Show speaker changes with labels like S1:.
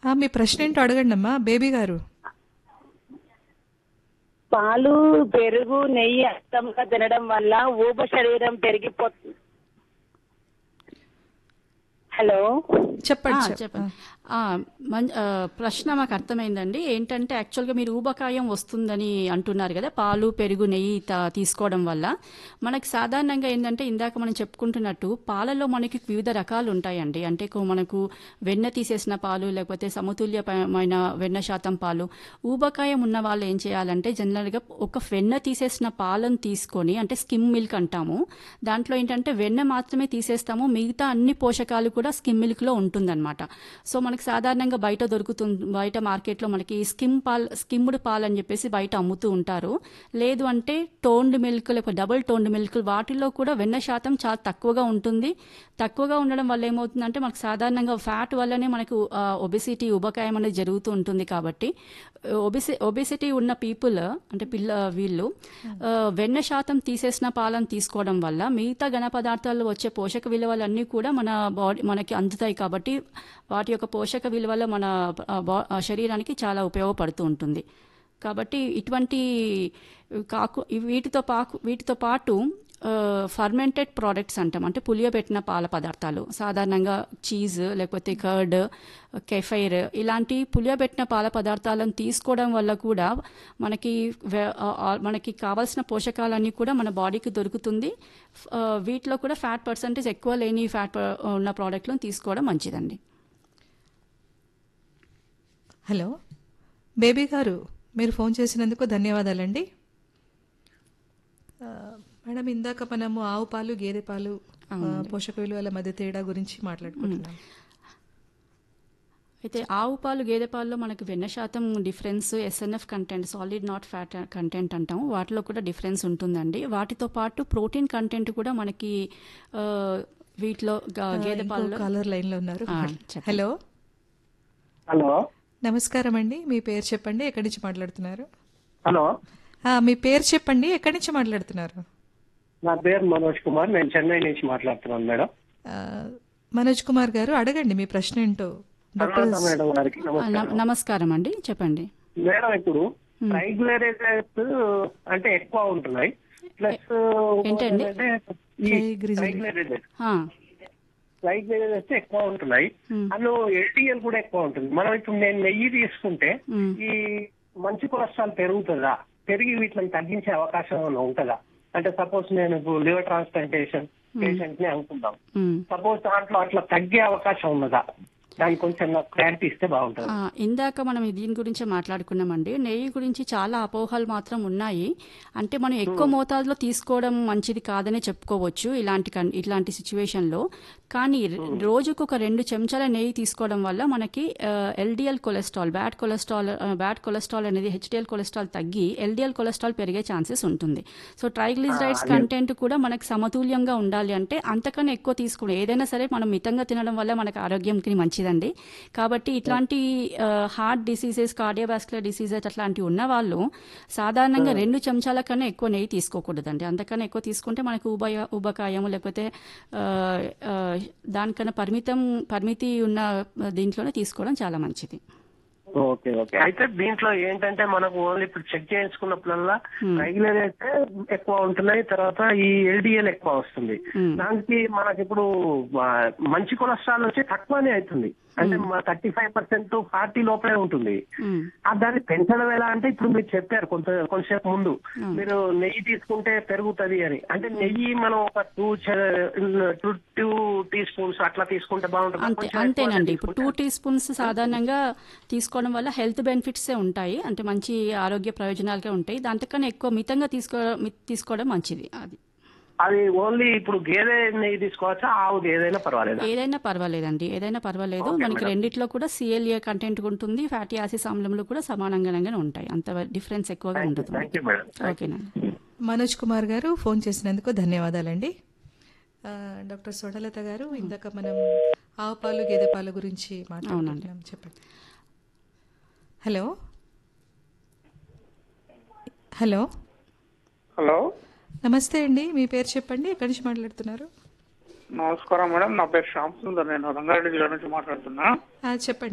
S1: ఆ, మీ ప్రశ్న ఏంటో అడగండి అమ్మా బేబీ గారు
S2: పాలు పెరుగు నెయ్యి అధికంగా తినడం వల్ల ఊబ శరీరం పెరిగిపోతుంది హలో
S1: చెప్పండి
S3: ఆ,
S1: చెప్-
S3: చెప్పండి ఆ, మం- ఆ, ప్రశ్న మాకు అర్థమైందండి ఏంటంటే యాక్చువల్గా మీరు ఊబకాయం వస్తుందని అంటున్నారు కదా పాలు పెరుగు నెయ్యి తా- తీసుకోవడం వల్ల మనకి సాధారణంగా ఏంటంటే ఇందాక మనం చెప్పుకుంటున్నట్టు పాలలో మనకి వివిధ రకాలు ఉంటాయండి అంటే కొ- మనకు వెన్న తీసేసిన పాలు లేకపోతే సమతుల్యమైన వెన్న శాతం పాలు ఊబకాయం ఉన్న వాళ్ళు ఏం చేయాలంటే జనరల్గా ఒక వెన్న తీసేసిన పాలను తీసుకొని అంటే స్కిమ్ మిల్క్ అంటాము దాంట్లో ఏంటంటే వెన్న మాత్రమే తీసేస్తాము మిగతా అన్ని పోషకాలు కూడా స్కిమ్ మిల్క్లో ఉంటుందన్నమాట సో మనకి సాధారణంగా బయట దొరుకుతుంది బయట మార్కెట్లో మనకి స్కిమ్ పాల్ స్కిమ్డ్ పాలు అని చెప్పేసి బయట అమ్ముతూ ఉంటారు లేదు అంటే టోన్డ్ మిల్క్ లేకపోతే డబుల్ టోన్డ్ మిల్క్ వాటిల్లో కూడా వెన్న శాతం చాలా తక్కువగా ఉంటుంది తక్కువగా ఉండడం వల్ల ఏమవుతుందంటే మనకు సాధారణంగా ఫ్యాట్ వల్లనే మనకు ఒబిసిటీ ఉబకాయం అనేది జరుగుతూ ఉంటుంది కాబట్టి ఒబిసి ఒబిసిటీ ఉన్న పీపుల్ అంటే పిల్ల వీళ్ళు ఆ, వెన్న శాతం తీసేసిన పాలను తీసుకోవడం వల్ల మిగతా ఘన పదార్థాల్లో వచ్చే పోషక విలువలన్నీ కూడా మన బాడీ మనకి అందుతాయి కాబట్టి వాటి యొక్క పోషక విలువలు మన ఆ, బా- ఆ, శరీరానికి చాలా ఉపయోగపడుతూ ఉంటుంది కాబట్టి ఇటువంటి కాకు వీటితో పాకు వీటితో పాటు ఫర్మెంటెడ్ ప్రోడక్ట్స్ అంటాం అంటే పులియబెట్టిన పాల పదార్థాలు సాధారణంగా చీజ్ లేకపోతే కర్డ్ కెఫైర్ ఇలాంటి పులియబెట్టిన పాల పదార్థాలను తీసుకోవడం వల్ల కూడా మనకి వే- ఆ- ఆ- మనకి కావాల్సిన పోషకాలన్నీ కూడా మన బాడీకి దొరుకుతుంది ఆ, వీటిలో కూడా ఫ్యాట్ పర్సంటేజ్ ఎక్కువ లేని ఫ్యాట్ ఉన్న ప్రోడక్ట్లను తీసుకోవడం మంచిదండి
S1: హలో బేబీ గారు మీరు ఫోన్ చేసినందుకు ధన్యవాదాలండి ఆ, మేడం ఇందాక మనము ఆవు పాలు గేదె పాలు ఆ, పోషక విలువల మధ్య తేడా గురించి మాట్లాడుకుంటున్నాం
S3: అయితే ఆవు పాలు గేదె పాలలో మనకి వెన్న శాతం difference SNF content solid not fat content అంటాం వాటిలో కూడా డిఫరెన్స్ ఉంటుందండి వాటితో పాటు ప్రోటీన్ కంటెంట్ కూడా మనకి ఆ, వీటిలో గా- గేదె పాలలో
S1: కాలర్ లైన్ లో ఉన్నారు
S3: ఆ, చెప్పండి.
S1: హలో
S4: హలో
S1: నమస్కారం అండి మీ పేరు చెప్పండి ఎక్కడి నుంచి మాట్లాడుతున్నారు
S4: హలో
S1: ఆ, మీ పేరు చెప్పండి ఎక్కడి నుంచి మాట్లాడుతున్నారు
S4: నా పేరు మనోజ్ కుమార్ నేను చెన్నై నుంచి మాట్లాడుతున్నాను మేడం
S1: ఆ, మనోజ్ కుమార్ గారు అడగండి మీ ప్రశ్న ఏంటో డాక్టర్
S4: తర్వాత మేడం గారికి
S3: ఆ,
S4: నమస్కారం
S3: న- నమస్కారం అండి చెప్పండి
S4: మేడం ఇప్పుడు ట్రైగ్లరైజర్స్ అంటే ఎక్కువ ఉంటున్నాయి ప్లస్
S3: ఏంటండి?
S4: ఈ
S1: Triglycerides.
S4: ట్రైగ్లరైజర్స్
S3: ఆ,
S4: ట్రైగ్లరైజర్స్ ఎక్కువ ఉంటున్నాయి అందులో ఎల్డిఎల్ కూడా ఎక్కువ ఉంటుంది మనం ఇప్పుడు నేను నెయ్యి తీసుకుంటే
S3: మ్.
S4: ఈ మంచి కొలెస్ట్రాల్ పెరుగుతుందా పెరిగి వీటిని తగ్గించే అవకాశం ఏమైనా ఉంటుందా అంటే సపోజ్ నేను ఇప్పుడు లివర్ ట్రాన్స్ప్లాంటేషన్ పేషెంట్ ని అనుకుందాం
S3: ఉమ్.
S4: సపోజ్ దాంట్లో అట్లా తగ్గే అవకాశం ఉన్నదా దానికి కొంచెం నాకు క్లారిటీ ఇస్తే బాగుంటుంది
S3: ఆ, ఇందాక మనం దీని గురించి మాట్లాడుకున్నామండి నెయ్యి గురించి చాలా అపోహలు మాత్రం ఉన్నాయి అంటే మనం ఎక్కువ మోతాదులో తీసుకోవడం మంచిది కాదనే చెప్పుకోవచ్చు ఇలాంటి కన్- ఇలాంటి సిచ్యువేషన్లో కానీ ర- రోజుకు ఒక రెండు చెంచాల నెయ్యి తీసుకోవడం వల్ల మనకి LDL cholesterol bad cholesterol bad cholesterol అనేది హెచ్డిఎల్ కొలెస్ట్రాల్ తగ్గి ఎల్డిఎల్ కొలెస్ట్రాల్ పెరిగే ఛాన్సెస్ ఉంటుంది సో ట్రైగ్లిజరైడ్స్ కంటెంట్ కూడా మనకి సమతుల్యంగా ఉండాలి అంటే అంతకన్నా ఎక్కువ తీసుకుని ఏదైనా సరే మనం మితంగా తినడం వల్ల మనకు ఆరోగ్యంకి మంచిదండి కాబట్టి ఇట్లాంటి హార్ట్ డిసీజెస్ కార్డియోవాస్కులర్ డిసీజెస్ అట్లాంటివి ఉన్న వాళ్ళు సాధారణంగా రెండు చెంచాల కన్నా ఎక్కువ నెయ్యి తీసుకోకూడదండి అంతకన్నా ఎక్కువ తీసుకుంటే మనకు ఉభయ ఉబకాయము లేకపోతే ఆ, ఆ, దానికన్నా పరిమితం పరిమితి ఉన్న దీంట్లోనే తీసుకోవడం చాలా మంచిది
S4: ఓకే ఓకే అయితే దీంట్లో ఏంటంటే మనకు ఓన్లీ ఇప్పుడు చెక్ చేయించుకున్నప్పుడల్లా రెగ్యులర్ అయితే ఎక్కువ ఉంటున్నాయి తర్వాత ఈ ఎల్డిఎల్ ఎక్కువ వస్తుంది దానికి మనకి ఇప్పుడు ఆ, మంచి కొలెస్ట్రాల్ వచ్చి తక్కువనే అవుతుంది అంటే థర్టీ ఫైవ్ పర్సెంట్ ఫార్టీ లోపలే ఉంటుంది
S3: మ్మ్.
S4: ఆ దాన్ని పెంచడం ఎలా అంటే ఇప్పుడు మీరు చెప్పారు కొంత కొంతసేపు ముందు మీరు నెయ్యి తీసుకుంటే పెరుగుతది అని అంటే నెయ్యి మనం ఒక two two two teaspoons అట్లా తీసుకుంటే బాగుంటుంది
S3: అంతే అంతేనండి ఇప్పుడు టూ టీ స్పూన్స్ సాధారణంగా తీసుకోవడం వల్ల హెల్త్ బెనిఫిట్సే ఉంటాయి అంటే మంచి ఆరోగ్య ప్రయోజనాలకే ఉంటాయి దాంతకన్నా ఎక్కువ మితంగా తీసుకో మి- తీసుకోవడం మంచిది అది
S4: అది ఓన్లీ ఇప్పుడు గేదె నెయ్యి తీసుకోవచ్చా ఆవు ఏదైనా పర్వాలేదు
S3: ఏదైనా పర్వాలేదండి ఏదైనా పర్వాలేదు మనకి రెండిట్లో కూడా సిఎల్ఏ కంటెంట్ ఉంటుంది ఫ్యాటీ యాసిడ్స్ ఆమ్లంలో కూడా సమానంగానే ఉంటాయి అంత డిఫరెన్స్ ఎక్కువగా ఉండదు
S4: థ్యాంక్ యూ మేడం
S3: ఓకేనండి
S1: మనోజ్ కుమార్ గారు ఫోన్ చేసినందుకు ధన్యవాదాలండి ఆ, డాక్టర్ సోడలత గారు ఇందాక మనం ఆవు పాలు గేదె పాలు గురించి మాట్లాడుకుంటున్నాం చెప్పండి హలో హలో
S5: హలో
S1: నమస్తే అండి మీ పేరు చెప్పండి ఎక్కడి నుంచి మాట్లాడుతున్నారు
S5: నమస్కారం మేడం నా పేరు శ్యామ్ సుందర్ నేను రంగారెడ్డి జిల్లా నుంచి మాట్లాడుతున్నా
S1: ఆ, చెప్పండి